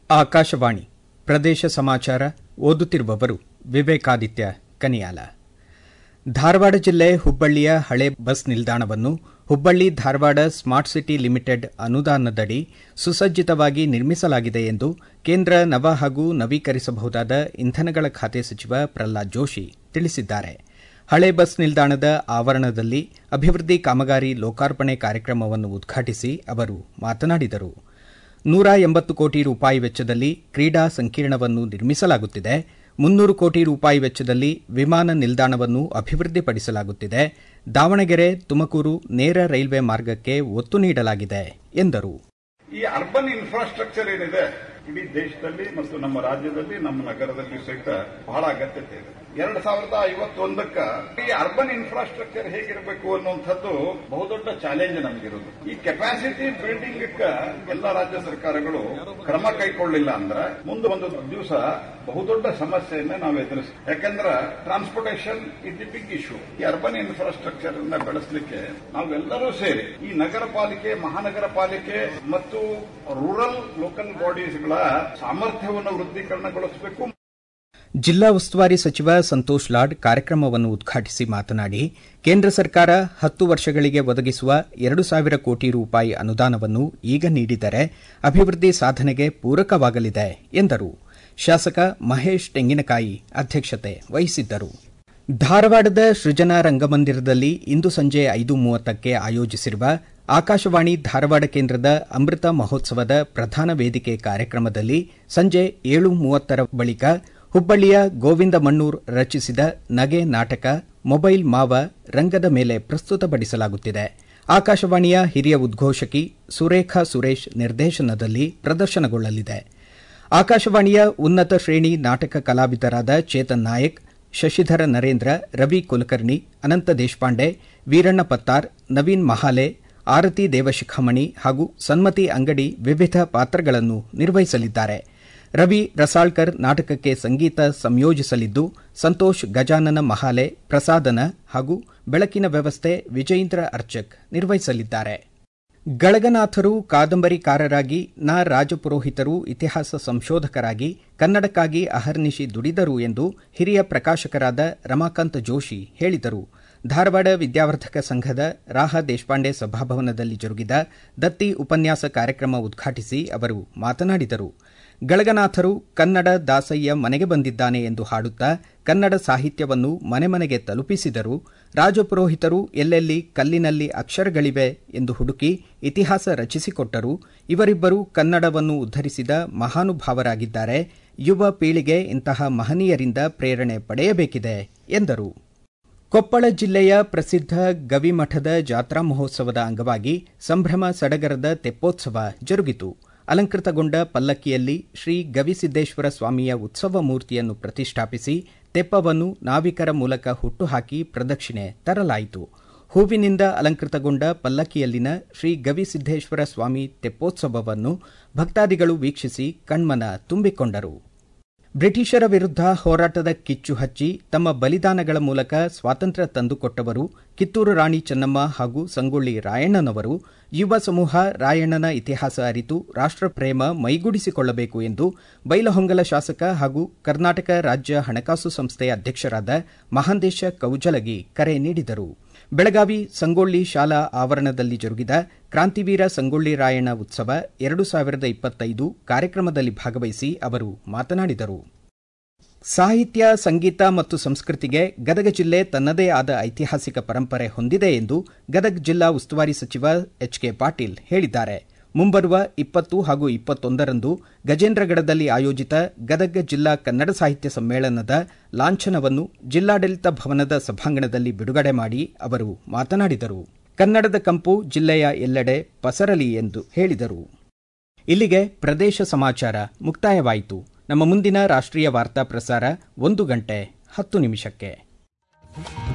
ಆಕಾಶವಾಣಿ ಪ್ರದೇಶ ಸಮಾಚಾರ ಓದುತ್ತಿರುವವರು ವಿವೇಕಾದಿತ್ಯ ಕನಿಯಾಲ ಧಾರವಾಡ ಜಿಲ್ಲೆ ಹುಬ್ಬಳ್ಳಿಯ ಹಳೆ ಬಸ್ ನಿಲ್ದಾಣವನ್ನು Hubballi Dharwad smart city limited ಅನುದಾನದಡಿ ಸುಸಜ್ಜಿತವಾಗಿ ನಿರ್ಮಿಸಲಾಗಿದೆ ಎಂದು ಕೇಂದ್ರ ನವ ಹಾಗೂ ನವೀಕರಿಸಬಹುದಾದ ಇಂಧನಗಳ ಖಾತೆ ಸಚಿವ ಪ್ರಹ್ಲಾದ್ ಜೋಶಿ ತಿಳಿಸಿದ್ದಾರೆ ಹಳೆ ಬಸ್ ನಿಲ್ದಾಣದ ಆವರಣದಲ್ಲಿ ಅಭಿವೃದ್ಧಿ ಕಾಮಗಾರಿ ಲೋಕಾರ್ಪಣೆ ಕಾರ್ಯಕ್ರಮವನ್ನು ಉದ್ಘಾಟಿಸಿ ಅವರು ಮಾತನಾಡಿದರು ನೂರ ಎಂಬತ್ತು ಕೋಟಿ ರೂಪಾಯಿ ವೆಚ್ಚದಲ್ಲಿ ಕ್ರೀಡಾ ಸಂಕೀರ್ಣವನ್ನು ನಿರ್ಮಿಸಲಾಗುತ್ತಿದೆ ಮುನ್ನೂರು ಕೋಟಿ ರೂಪಾಯಿ ವೆಚ್ಚದಲ್ಲಿ ವಿಮಾನ ನಿಲ್ದಾಣವನ್ನು ಅಭಿವೃದ್ಧಿಪಡಿಸಲಾಗುತ್ತಿದೆ ದಾವಣಗೆರೆ ತುಮಕೂರು ನೇರ ರೈಲ್ವೆ ಮಾರ್ಗಕ್ಕೆ ಒತ್ತು ನೀಡಲಾಗಿದೆ ಎಂದರು ಈ ಅರ್ಬನ್ ಇನ್ಫ್ರಾಸ್ಟ್ರಕ್ಚರ್ ಏನಿದೆ ಇಡೀ ದೇಶದಲ್ಲಿ ಮತ್ತು ನಮ್ಮ ರಾಜ್ಯದಲ್ಲಿ ನಮ್ಮ ನಗರದಲ್ಲಿ ಸಹಿತ ಬಹಳ ಅಗತ್ಯತೆ ಇದೆ ಎರಡ್ ಸಾವಿರದ ಐವತ್ತೊಂದಕ್ಕ ಈ ಅರ್ಬನ್ ಇನ್ಫ್ರಾಸ್ಟ್ರಕ್ಚರ್ ಹೇಗಿರಬೇಕು ಅನ್ನುವಂಥದ್ದು ಬಹುದೊಡ್ಡ ಚಾಲೆಂಜ್ ನಮಗಿರೋದು ಈ ಕೆಪಾಸಿಟಿ ಬಿಲ್ಡಿಂಗ್ ಎಲ್ಲ ರಾಜ್ಯ ಸರ್ಕಾರಗಳು ಕ್ರಮ ಕೈಗೊಳ್ಳಿಲ್ಲ ಅಂದ್ರೆ ಮುಂದೆ ಒಂದು ದಿವಸ ಬಹುದೊಡ್ಡ ಸಮಸ್ಯೆಯನ್ನ ನಾವು ಎದುರಿಸ್ತೀವಿ ಯಾಕಂದ್ರೆ transportation is the big issue ಈ ಅರ್ಬನ್ ಇನ್ಫ್ರಾಸ್ಟ್ರಕ್ಚರ್ ಅನ್ನ ಬೆಳೆಸಲಿಕ್ಕೆ ನಾವೆಲ್ಲರೂ ಸೇರಿ ಈ ನಗರ ಪಾಲಿಕೆ ಮಹಾನಗರ ಪಾಲಿಕೆ ಮತ್ತು ರೂರಲ್ ಲೋಕಲ್ ಬಾಡೀಸ್ಗಳ ಸಾಮರ್ಥ್ಯವನ್ನು ವೃದ್ಧೀಕರಣಗೊಳಿಸಬೇಕು ಜಿಲ್ಲಾ ಉಸ್ತುವಾರಿ ಸಚಿವ ಸಂತೋಷ್ ಲಾಡ್ ಕಾರ್ಯಕ್ರಮವನ್ನು ಉದ್ಘಾಟಿಸಿ ಮಾತನಾಡಿ ಕೇಂದ್ರ ಸರ್ಕಾರ ಹತ್ತು ವರ್ಷಗಳಿಗೆ ಒದಗಿಸುವ ಎರಡು ಸಾವಿರ ಕೋಟಿ ರೂಪಾಯಿ ಅನುದಾನವನ್ನು ಈಗ ನೀಡಿದರೆ ಅಭಿವೃದ್ಧಿ ಸಾಧನೆಗೆ ಪೂರಕವಾಗಲಿದೆ ಎಂದರು ಶಾಸಕ ಮಹೇಶ್ ತೆಂಗಿನಕಾಯಿ ಅಧ್ಯಕ್ಷತೆ ವಹಿಸಿದ್ದರು ಧಾರವಾಡದ ಸೃಜನಾ ರಂಗಮಂದಿರದಲ್ಲಿ ಇಂದು ಸಂಜೆ ಐದು ಮೂವತ್ತಕ್ಕೆ ಆಯೋಜಿಸಿರುವ ಆಕಾಶವಾಣಿ ಧಾರವಾಡ ಕೇಂದ್ರದ ಅಮೃತ ಮಹೋತ್ಸವದ ಪ್ರಧಾನ ವೇದಿಕೆ ಕಾರ್ಯಕ್ರಮದಲ್ಲಿ ಸಂಜೆ ಏಳು ಮೂವತ್ತರ ಬಳಿಕ ಹುಬ್ಬಳ್ಳಿಯ ಗೋವಿಂದ ಮಣ್ಣೂರ್ ರಚಿಸಿದ ನಗೆ ನಾಟಕ ಮೊಬೈಲ್ ಮಾವ ರಂಗದ ಮೇಲೆ ಪ್ರಸ್ತುತಪಡಿಸಲಾಗುತ್ತಿದೆ ಆಕಾಶವಾಣಿಯ ಹಿರಿಯ ಉದ್ಘೋಷಕಿ ಸುರೇಖಾ ಸುರೇಶ್ ನಿರ್ದೇಶನದಲ್ಲಿ ಪ್ರದರ್ಶನಗೊಳ್ಳಲಿದೆ ಆಕಾಶವಾಣಿಯ ಉನ್ನತ ಶ್ರೇಣಿ ನಾಟಕ ಕಲಾವಿದರಾದ ಚೇತನ್ ನಾಯಕ್ ಶಶಿಧರ ನರೇಂದ್ರ ರವಿ ಕುಲಕರ್ಣಿ ಅನಂತ ದೇಶಪಾಂಡೆ ವೀರಣ್ಣ ಪತ್ತಾರ್ ನವೀನ್ ಮಹಾಲೆ ಆರತಿ ದೇವಶಿಖಾಮಣಿ ಹಾಗೂ ಸನ್ಮತಿ ಅಂಗಡಿ ವಿವಿಧ ಪಾತ್ರಗಳನ್ನು ನಿರ್ವಹಿಸಲಿದ್ದಾರೆ ರವಿ ರಸಾಳ್ಕರ್ ನಾಟಕಕ್ಕೆ ಸಂಗೀತ ಸಂಯೋಜಿಸಲಿದ್ದು ಸಂತೋಷ್ ಗಜಾನನ ಮಹಾಲೆ ಪ್ರಸಾದನ ಹಾಗೂ ಬೆಳಕಿನ ವ್ಯವಸ್ಥೆ ವಿಜಯೇಂದ್ರ ಅರ್ಚಕ್ ನಿರ್ವಹಿಸಲಿದ್ದಾರೆ ಗಳಗನಾಥರು ಕಾದಂಬರಿಕಾರರಾಗಿ ನಾ ರಾಜಪುರೋಹಿತರು ಇತಿಹಾಸ ಸಂಶೋಧಕರಾಗಿ ಕನ್ನಡಕ್ಕಾಗಿ ಅಹರ್ನಿಶಿ ದುಡಿದರು ಎಂದು ಹಿರಿಯ ಪ್ರಕಾಶಕರಾದ ರಮಾಕಾಂತ್ ಜೋಶಿ ಹೇಳಿದರು ಧಾರವಾಡ ವಿದ್ಯಾವರ್ಧಕ ಸಂಘದ ರಾಹ ದೇಶಪಾಂಡೆ ಸಭಾಭವನದಲ್ಲಿ ಜರುಗಿದ ದತ್ತಿ ಉಪನ್ಯಾಸ ಕಾರ್ಯಕ್ರಮ ಉದ್ಘಾಟಿಸಿ ಅವರು ಮಾತನಾಡಿದರು ಗಳಗನಾಥರು ಕನ್ನಡ ದಾಸಯ್ಯ ಮನೆಗೆ ಬಂದಿದ್ದಾನೆ ಎಂದು ಹಾಡುತ್ತಾ ಕನ್ನಡ ಸಾಹಿತ್ಯವನ್ನು ಮನೆ ಮನೆಗೆ ತಲುಪಿಸಿದರು ರಾಜಪುರೋಹಿತರು ಎಲ್ಲೆಲ್ಲಿ ಕಲ್ಲಿನಲ್ಲಿ ಅಕ್ಷರಗಳಿವೆ ಎಂದು ಹುಡುಕಿ ಇತಿಹಾಸ ರಚಿಸಿಕೊಟ್ಟರು ಇವರಿಬ್ಬರು ಕನ್ನಡವನ್ನು ಉದ್ಧರಿಸಿದ ಮಹಾನುಭಾವರಾಗಿದ್ದಾರೆ ಯುವ ಪೀಳಿಗೆ ಇಂತಹ ಮಹನೀಯರಿಂದ ಪ್ರೇರಣೆ ಪಡೆಯಬೇಕಿದೆ ಎಂದರು ಕೊಪ್ಪಳ ಜಿಲ್ಲೆಯ ಪ್ರಸಿದ್ಧ ಗವಿಮಠದ ಜಾತ್ರಾ ಮಹೋತ್ಸವದ ಅಂಗವಾಗಿ ಸಂಭ್ರಮ ಸಡಗರದ ತೆಪ್ಪೋತ್ಸವ ಜರುಗಿತು ಅಲಂಕೃತಗೊಂಡ ಪಲ್ಲಕ್ಕಿಯಲ್ಲಿ ಶ್ರೀ ಗವಿಸಿದ್ದೇಶ್ವರ ಸ್ವಾಮಿಯ ಉತ್ಸವ ಮೂರ್ತಿಯನ್ನು ಪ್ರತಿಷ್ಠಾಪಿಸಿ ತೆಪ್ಪವನ್ನು ನಾವಿಕರ ಮೂಲಕ ಹುಟ್ಟುಹಾಕಿ ಪ್ರದಕ್ಷಿಣೆ ತರಲಾಯಿತು ಹೂವಿನಿಂದ ಅಲಂಕೃತಗೊಂಡ ಪಲ್ಲಕ್ಕಿಯಲ್ಲಿನ ಶ್ರೀ ಗವಿಸಿದ್ದೇಶ್ವರ ಸ್ವಾಮಿ ತೆಪ್ಪೋತ್ಸವವನ್ನು ಭಕ್ತಾದಿಗಳು ವೀಕ್ಷಿಸಿ ಕಣ್ಮನ ತುಂಬಿಕೊಂಡರು ಬ್ರಿಟಿಷರ ವಿರುದ್ಧ ಹೋರಾಟದ ಕಿಚ್ಚು ಹಚ್ಚಿ ತಮ್ಮ ಬಲಿದಾನಗಳ ಮೂಲಕ ಸ್ವಾತಂತ್ರ್ಯ ತಂದುಕೊಟ್ಟವರು ಕಿತ್ತೂರು ರಾಣಿ ಚೆನ್ನಮ್ಮ ಹಾಗೂ ಸಂಗೊಳ್ಳಿ ರಾಯಣ್ಣನವರು ಯುವ ಸಮೂಹ ರಾಯಣ್ಣನ ಇತಿಹಾಸ ಅರಿತು ರಾಷ್ಟ್ರಪ್ರೇಮ ಮೈಗೂಡಿಸಿಕೊಳ್ಳಬೇಕು ಎಂದು ಬೈಲಹೊಂಗಲ ಶಾಸಕ ಹಾಗೂ ಕರ್ನಾಟಕ ರಾಜ್ಯ ಹಣಕಾಸು ಸಂಸ್ಥೆಯ ಅಧ್ಯಕ್ಷರಾದ ಮಹಾಂದೇಶ ಕೌಜಲಗಿ ಕರೆ ನೀಡಿದರು ಬೆಳಗಾವಿ ಸಂಗೊಳ್ಳಿ ಶಾಲಾ ಆವರಣದಲ್ಲಿ ಜರುಗಿದ ಕ್ರಾಂತಿವೀರ ಸಂಗೊಳ್ಳಿ ರಾಯಣ್ಣ ಉತ್ಸವ ಎರಡು ಸಾವಿರದ ಇಪ್ಪತ್ತೈದು ಕಾರ್ಯಕ್ರಮದಲ್ಲಿ ಭಾಗವಹಿಸಿ ಅವರು ಮಾತನಾಡಿದರು ಸಾಹಿತ್ಯ ಸಂಗೀತ ಮತ್ತು ಸಂಸ್ಕೃತಿಗೆ ಗದಗ ಜಿಲ್ಲೆ ತನ್ನದೇ ಆದ ಐತಿಹಾಸಿಕ ಪರಂಪರೆ ಹೊಂದಿದೆ ಎಂದು ಗದಗ ಜಿಲ್ಲಾ ಉಸ್ತುವಾರಿ ಸಚಿವ ಎಚ್ ಕೆ ಪಾಟೀಲ್ ಹೇಳಿದ್ದಾರೆ ಮುಂಬರುವ ಇಪ್ಪತ್ತು ಹಾಗೂ ಇಪ್ಪತ್ತೊಂದರಂದು ಗಜೇಂದ್ರಗಡದಲ್ಲಿ ಆಯೋಜಿತ ಗದಗ ಜಿಲ್ಲಾ ಕನ್ನಡ ಸಾಹಿತ್ಯ ಸಮ್ಮೇಳನದ ಲಾಂಛನವನ್ನು ಜಿಲ್ಲಾಡಳಿತ ಭವನದ ಸಭಾಂಗಣದಲ್ಲಿ ಬಿಡುಗಡೆ ಮಾಡಿ ಅವರು ಮಾತನಾಡಿದರು ಕನ್ನಡದ ಕಂಪು ಜಿಲ್ಲೆಯ ಎಲ್ಲೆಡೆ ಪಸರಲಿ ಎಂದು ಹೇಳಿದರು ಇಲ್ಲಿಗೆ ಪ್ರದೇಶ ಸಮಾಚಾರ ಮುಕ್ತಾಯವಾಯಿತು ನಮ್ಮ ಮುಂದಿನ ರಾಷ್ಟ್ರೀಯ ವಾರ್ತಾ ಪ್ರಸಾರ ಒಂದು ಗಂಟೆ ಹತ್ತು ನಿಮಿಷಕ್ಕೆ